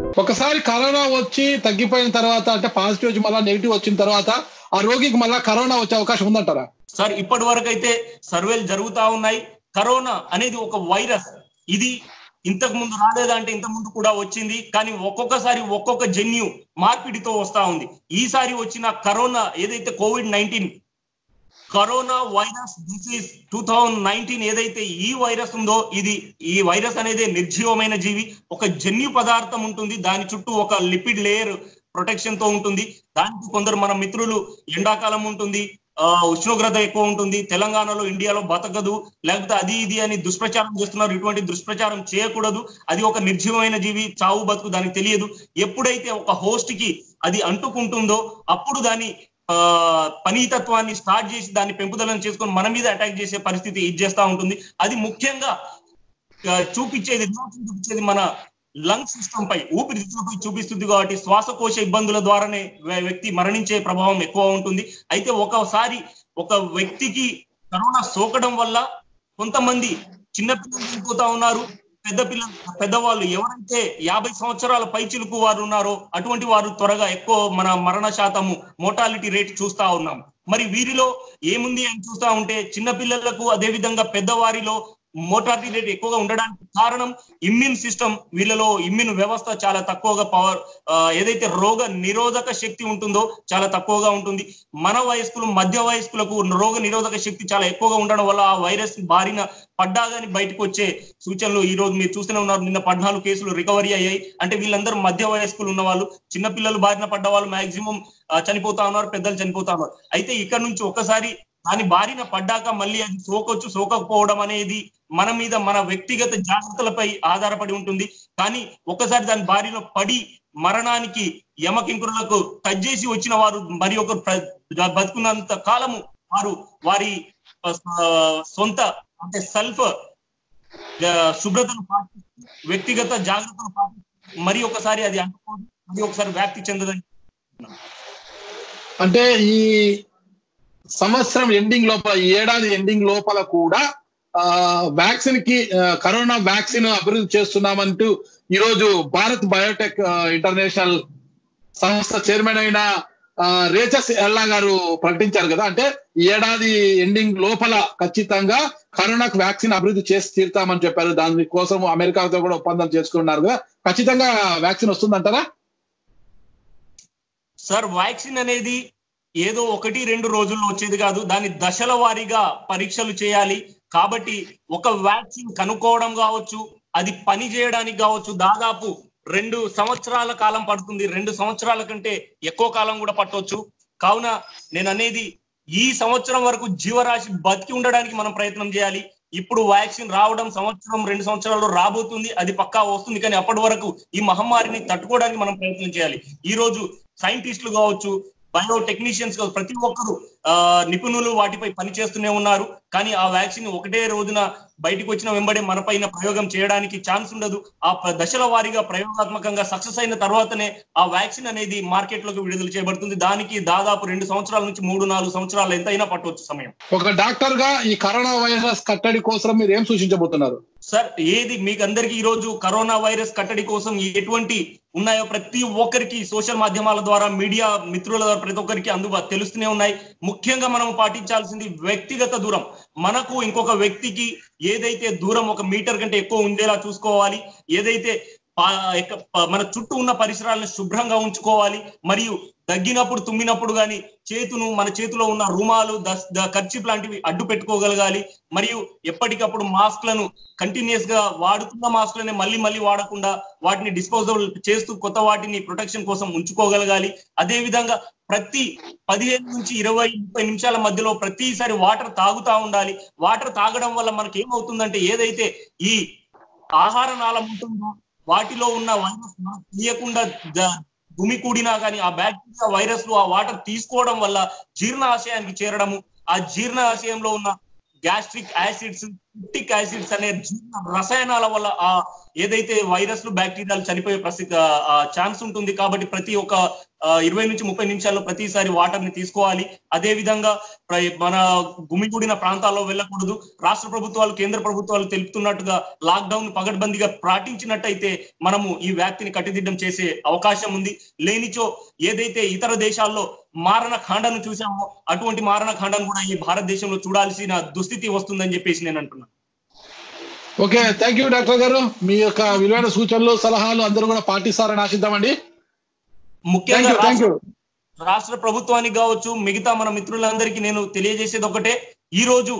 ఒకసారి కరోనా వచ్చి తగ్గిపోయిన తర్వాత అంటే పాజిటివ్ వచ్చి మళ్ళీ నెగిటివ్ వచ్చిన తర్వాత ఆ రోగికి మళ్ళీ కరోనా వచ్చే అవకాశం ఉందంటారా సార్ ఇప్పటి వరకు అయితే సర్వేలు జరుగుతా ఉన్నాయి కరోనా అనేది ఒక వైరస్ ఇది ఇంతకు ముందు రాలేదంటే ఇంత ముందు కూడా వచ్చింది కానీ ఒక్కొక్కసారి ఒక్కొక్క జన్యు మార్పిడితో వస్తా ఉంది ఈసారి వచ్చిన కరోనా ఏదైతే covid nineteen corona virus disease two thousand nineteen ఏదైతే ఈ వైరస్ ఉందో ఇది ఈ వైరస్ అనేది నిర్జీవమైన జీవి ఒక జన్యు పదార్థం ఉంటుంది దాని చుట్టూ ఒక లిపిడ్ లేయర్ ప్రొటెక్షన్ తో ఉంటుంది దానికి కొందరు మన మిత్రులు ఎండాకాలం ఉంటుంది ఆ, ఉష్ణోగ్రత ఎక్కువ ఉంటుంది తెలంగాణలో ఇండియాలో బతకదు లేకపోతే అది ఇది అని దుష్ప్రచారం చేస్తున్నారు ఇటువంటి దుష్ప్రచారం చేయకూడదు అది ఒక నిర్జీవమైన జీవి చావు బతుకు దానికి తెలియదు ఎప్పుడైతే ఒక హోస్ట్ కి అది అంటుకుంటుందో అప్పుడు దాని ఆ పనీతత్వాన్ని స్టార్ట్ చేసి దాన్ని పెంపుదలను చేసుకొని మన మీద అటాక్ చేసే పరిస్థితి ఇది చేస్తా ఉంటుంది అది ముఖ్యంగా ఆ, చూపించేది రియాక్షన్ చూపించేది మన లంగ్ సిస్టమ్ పై ఊపిరితిత్తులపై చూపిస్తుంది కాబట్టి శ్వాసకోశ ఇబ్బందుల ద్వారానే వ్య- వ్యక్తి మరణించే ప్రభావం ఎక్కువ ఉంటుంది అయితే ఒకసారి ఒక వ్యక్తికి కరోనా సోకడం వల్ల కొంతమంది చిన్న పిల్లలు చనిపోతా ఉన్నారు పెద్ద పిల్లలు పెద్దవాళ్ళు ఎవరైతే యాభై సంవత్సరాల పైచిలుకు వారు ఉన్నారో అటువంటి వారు త్వరగా ఎక్కువ మన మరణ శాతము మోటాలిటీ రేట్ చూస్తా ఉన్నాం మరి వీరిలో ఏముంది అని చూస్తా ఉంటే చిన్న పిల్లలకు అదే విధంగా పెద్దవారిలో మోటాలిటీ రేట్ ఎక్కువగా ఉండడానికి కారణం ఇమ్యూన్ సిస్టమ్ వీళ్ళలో ఇమ్యూన్ వ్యవస్థ చాలా తక్కువగా పవర్ ఏదైతే రోగ నిరోధక శక్తి ఉంటుందో చాలా తక్కువగా ఉంటుంది మన వయస్కులు మధ్య వయస్కులకు రోగ నిరోధక శక్తి చాలా ఎక్కువగా ఉండడం వల్ల ఆ వైరస్ బారిన పడ్డాగాని బయటకు వచ్చే సూచనలు ఈ రోజు మీరు చూస్తూనే ఉన్నారు నిన్న పద్నాలుగు కేసులు రికవరీ అయ్యాయి అంటే వీళ్ళందరూ మధ్య వయస్కులు ఉన్న వాళ్ళు చిన్న పిల్లలు బారిన పడ్డ వాళ్ళు మాక్సిమం చనిపోతా ఉన్నారు పెద్దలు చనిపోతా ఉన్నారు అయితే ఇక్కడ నుంచి ఒకసారి దాని బారిన పడ్డాక మళ్ళీ అది సోకొచ్చు సోకకపోవడం అనేది మన మీద మన వ్యక్తిగత జాగ్రత్తలపై ఆధారపడి ఉంటుంది కానీ ఒకసారి దాని బారిన పడి మరణానికి యమకింకురులకు టచ్ చేసి వచ్చిన వారు మరి ఒకరు ప్ర- బతుకున్నంత కాలము వారు వారి ఆ, సొంత అంటే సెల్ఫ్ శుభ్రతను పాటిస్తూ వ్యక్తిగత జాగ్రత్తలు పాటిస్తూ మరి ఒకసారి అది అంటుకోదు మరి ఒకసారి వ్యాప్తి చెందదని అంటే ఈ సంవత్సరం ఎండింగ్ లోపల ఈ ఏడాది ఎండింగ్ లోపల కూడా ఆ వ్యాక్సిన్ కి ఆ, కరోనా వ్యాక్సిన్ అభివృద్ధి చేస్తున్నామంటూ ఈ రోజు భారత్ బయోటెక్ ఆ, ఇంటర్నేషనల్ సంస్థ చైర్మన్ అయిన ఆ, రేచస్ ఎల్లా గారు ప్రకటించారు కదా అంటే ఈ ఏడాది ఎండింగ్ లోపల ఖచ్చితంగా కరోనాకు వ్యాక్సిన్ అభివృద్ధి చేసి తీరుతామని చెప్పారు దాని కోసం అమెరికాతో కూడా ఒప్పందం చేసుకున్నారు కదా ఖచ్చితంగా వ్యాక్సిన్ వస్తుందంటారా సార్ వ్యాక్సిన్ అనేది ఏదో ఒకటి రెండు రోజుల్లో వచ్చేది కాదు దాని దశల వారీగా పరీక్షలు చేయాలి కాబట్టి ఒక వ్యాక్సిన్ కనుక్కోవడం కావచ్చు అది పని చేయడానికి కావచ్చు దాదాపు రెండు సంవత్సరాల కాలం పడుతుంది రెండు సంవత్సరాల కంటే ఎక్కువ కాలం కూడా పట్టవచ్చు కావున నేను అనేది ఈ సంవత్సరం వరకు జీవరాశి బతికి ఉండడానికి మనం ప్రయత్నం చేయాలి ఇప్పుడు వ్యాక్సిన్ రావడం సంవత్సరం రెండు సంవత్సరాల్లో రాబోతుంది అది పక్కా వస్తుంది కానీ అప్పటి వరకు ఈ మహమ్మారిని తట్టుకోవడానికి మనం ప్రయత్నం చేయాలి ఈ రోజు సైంటిస్టులు కావచ్చు బయో టెక్నీషియన్స్ కావచ్చు ప్రతి ఒక్కరు ఆ, నిపుణులు వాటిపై పనిచేస్తూనే ఉన్నారు కానీ ఆ వ్యాక్సిన్ ఒకటే రోజున బయటకు వచ్చిన వెంబడే మన పైన ప్రయోగం చేయడానికి ఛాన్స్ ఉండదు ఆ ప- దశల వారీగా ప్రయోగాత్మకంగా సక్సెస్ అయిన తర్వాతనే ఆ వ్యాక్సిన్ అనేది మార్కెట్ లోకి విడుదల చేయబడుతుంది దానికి దాదాపు రెండు సంవత్సరాల నుంచి మూడు నాలుగు సంవత్సరాలు ఎంతైనా పట్టవచ్చు సమయం ఒక డాక్టర్ గా ఈ కరోనా వైరస్ కట్టడి కోసం మీరు ఏం సూచించబోతున్నారు సార్ ఏది మీకు అందరికి ఈ రోజు కరోనా వైరస్ కట్టడి కోసం ఎటువంటి ఉన్నాయో ప్రతి ఒక్కరికి సోషల్ మాధ్యమాల ద్వారా మీడియా మిత్రుల ద్వారా ప్రతి ఒక్కరికి అందుబాటు తెలుస్తూనే ఉన్నాయి ముఖ్యంగా మనం పాటించాల్సింది వ్యక్తిగత దూరం మనకు ఇంకొక వ్యక్తికి ఏదైతే దూరం ఒక మీటర్ కంటే ఎక్కువ ఉండేలా చూసుకోవాలి ఏదైతే పా- ఎక్క- ప- మన చుట్టూ ఉన్న పరిసరాలను శుభ్రంగా ఉంచుకోవాలి మరియు దగ్గినప్పుడు తుమ్మినప్పుడు గాని చేతును మన చేతిలో ఉన్న రుమాలు ఖర్చు లాంటివి అడ్డు పెట్టుకోగలగాలి మరియు ఎప్పటికప్పుడు మాస్క్లను కంటిన్యూస్ గా వాడుతున్న మాస్క్లనే మళ్ళీ మళ్ళీ వాడకుండా వాటిని డిస్పోజబుల్ చేస్తూ కొత్త వాటిని ప్రొటెక్షన్ కోసం ఉంచుకోగలగాలి అదే విధంగా ప్రతి పదిహేను నుంచి ఇరవై ముప్పై నిమిషాల మధ్యలో ప్రతిసారి వాటర్ తాగుతా ఉండాలి వాటర్ తాగడం వల్ల మనకి ఏమవుతుందంటే ఏదైతే ఈ ఆహార నాళం ఉంటుందో వాటిలో ఉన్న వైరస్ మనకు తెలియకుండా జ- భూమి కూడినా కానీ ఆ బ్యాక్టీరియా వైరస్ ఆ వాటర్ తీసుకోవడం వల్ల జీర్ణాశయానికి చేరడము ఆ జీర్ణాశయంలో ఉన్న గ్యాస్ట్రిక్ యాసిడ్స్ సిట్రిక్ యాసిడ్స్ అనే జీవ రసాయనాల వల్ల ఆ ఏదైతే వైరస్లు బ్యాక్టీరియాలు చనిపోయే ప్రసిద్ధ ఛాన్స్ ఉంటుంది కాబట్టి ప్రతి ఒక్క ఆ, ఇరవై నుంచి ముప్పై నిమిషాల్లో ప్రతిసారి వాటర్ ని తీసుకోవాలి అదే విధంగా ప్ర- మన గుమిగూడిన ప్రాంతాల్లో వెళ్ళకూడదు రాష్ట్ర ప్రభుత్వాలు కేంద్ర ప్రభుత్వాలు తెలుపుతున్నట్టుగా లాక్డౌన్ పగడ్బందీగా పాటించినట్టయితే మనము ఈ వ్యాప్తిని కట్టిదిద్దం చేసే అవకాశం ఉంది లేనిచో ఏదైతే ఇతర దేశాల్లో మారణ ఖాండను చూసామో అటువంటి మారణ ఖాండను కూడా ఈ భారతదేశంలో చూడాల్సిన దుస్థితి వస్తుందని చెప్పేసి నేను అంటున్నాను ఓకే థ్యాంక్ యూ డాక్టర్ గారు మీ యొక్క విలువైన సూచనలు సలహాలు అందరూ కూడా పాటిస్తారని ఆశిద్దామండి థ్యాంక్ ముఖ్యంగా యూ థ్యాంక్ యూ రాష్ట్ర- రాష్ట్ర ప్రభుత్వానికి కావచ్చు మిగతా మన మిత్రులందరికీ నేను తెలియజేసేది ఒకటే ఈ రోజు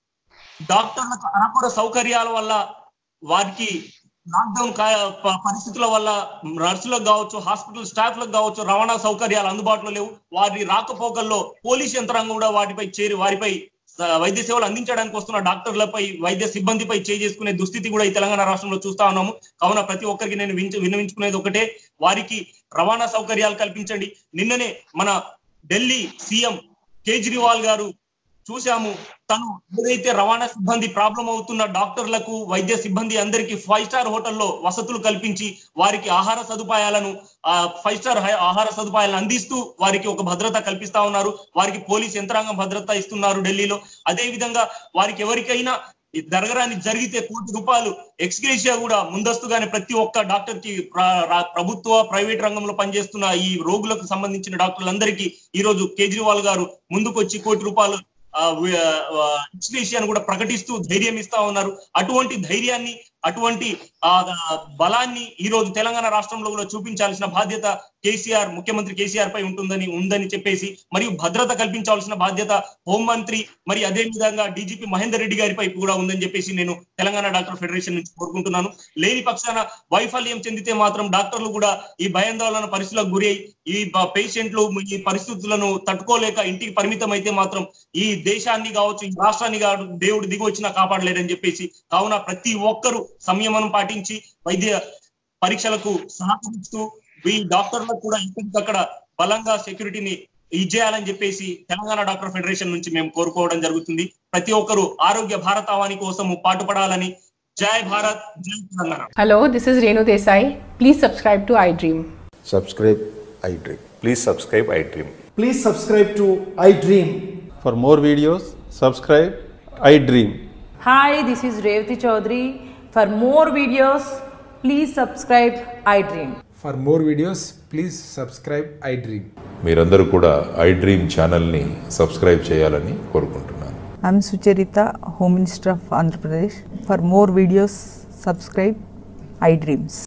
డాక్టర్లకు అరకొర సౌకర్యాల వల్ల వారికి లాక్డౌన్ కా- ప- పరిస్థితుల వల్ల నర్సులకు కావచ్చు హాస్పిటల్ స్టాఫ్లకు కావచ్చు రవాణా సౌకర్యాలు అందుబాటులో లేవు వారి రాకపోకల్లో పోలీస్ యంత్రాంగం కూడా వాటిపై చేరి వారిపై స- వైద్య సేవలు అందించడానికి వస్తున్న డాక్టర్లపై వైద్య సిబ్బందిపై చేసుకునే దుస్థితి కూడా ఈ తెలంగాణ రాష్ట్రంలో చూస్తా ఉన్నాము కావున ప్రతి ఒక్కరికి నేను వించ- విన్నవించుకునేది ఒకటే వారికి రవాణా సౌకర్యాలు కల్పించండి నిన్ననే మన ఢిల్లీ సీఎం కేజ్రీవాల్ గారు చూశాము తను ఏదైతే రవాణా సిబ్బంది ప్రాబ్లం అవుతున్న డాక్టర్లకు వైద్య సిబ్బంది అందరికీ ఫైవ్ స్టార్ హోటల్లో వసతులు కల్పించి వారికి ఆహార సదుపాయాలను ఆ ఫైవ్ స్టార్ హై- ఆహార సదుపాయాలను అందిస్తూ వారికి ఒక భద్రత కల్పిస్తా ఉన్నారు వారికి పోలీస్ యంత్రాంగం భద్రత ఇస్తున్నారు ఢిల్లీలో అదే విధంగా వారికి ఎవరికైనా ఈ జరగరాని జరిగితే కోటి రూపాయలు ఎక్స్గ్రేషియా కూడా ముందస్తుగానే ప్రతి ఒక్క డాక్టర్ కి ప్ర- రా- ప్రభుత్వ ప్రైవేట్ రంగంలో పనిచేస్తున్న ఈ రోగులకు సంబంధించిన డాక్టర్లందరికీ ఈ రోజు కేజ్రీవాల్ గారు ముందుకొచ్చి కోటి రూపాయలు ఎక్స్గ్రేషియాను కూడా ప్రకటిస్తూ ధైర్యం ఇస్తా ఉన్నారు అటువంటి ధైర్యాన్ని అటువంటి ఆ బలాన్ని ఈ రోజు తెలంగాణ రాష్ట్రంలో కూడా చూపించాల్సిన బాధ్యత కేసీఆర్ ముఖ్యమంత్రి కేసీఆర్ పై ఉంటుందని ఉందని చెప్పేసి మరియు భద్రత కల్పించాల్సిన బాధ్యత హోంమంత్రి మరి అదే విధంగా డీజీపీ మహేందర్ రెడ్డి గారిపై కూడా ఉందని చెప్పేసి నేను తెలంగాణ డాక్టర్ ఫెడరేషన్ నుంచి కోరుకుంటున్నాను లేని పక్షాన వైఫల్యం చెందితే మాత్రం డాక్టర్లు కూడా ఈ భయాందోళన పరిస్థితులకు గురి అయి ఈ బ- పేషెంట్లు ఈ పరిస్థితులను తట్టుకోలేక ఇంటికి పరిమితం అయితే మాత్రం ఈ దేశాన్ని కావచ్చు ఈ రాష్ట్రాన్ని కావచ్చు దేవుడు దిగి వచ్చినా కాపాడలేడని చెప్పేసి కావున ప్రతి ఒక్కరూ సంయమనం పాటించి వైద్య పరీక్షలకు సహకరిస్తూ ఈ డాక్టర్లకు కూడా ఎక్కడికక్కడ బలంగా సెక్యూరిటీని ఇచ్చేయాలని చెప్పేసి తెలంగాణ డాక్టర్ ఫెడరేషన్ నుంచి మేము కోరుకోవడం జరుగుతుంది ప్రతి ఒక్కరూ ఆరోగ్య భారతావాని కోసము పాటుపడాలని జై భారత్ జై Telangana Hello, this is Renu Desai. Please subscribe to iDream. subscribe iDream. Please subscribe iDream. Please subscribe to iDream. For more videos, subscribe iDream. Hi, this is Revati Chaudhary. For more videos, please subscribe iDream. For more videos, please subscribe iDream. మీరందరూ కూడా iDream ఛానల్ని subscribe చేయాలని కోరుకుంటున్నాను I'm Sucharita, Home Minister of Andhra Pradesh. For more videos, subscribe iDreams.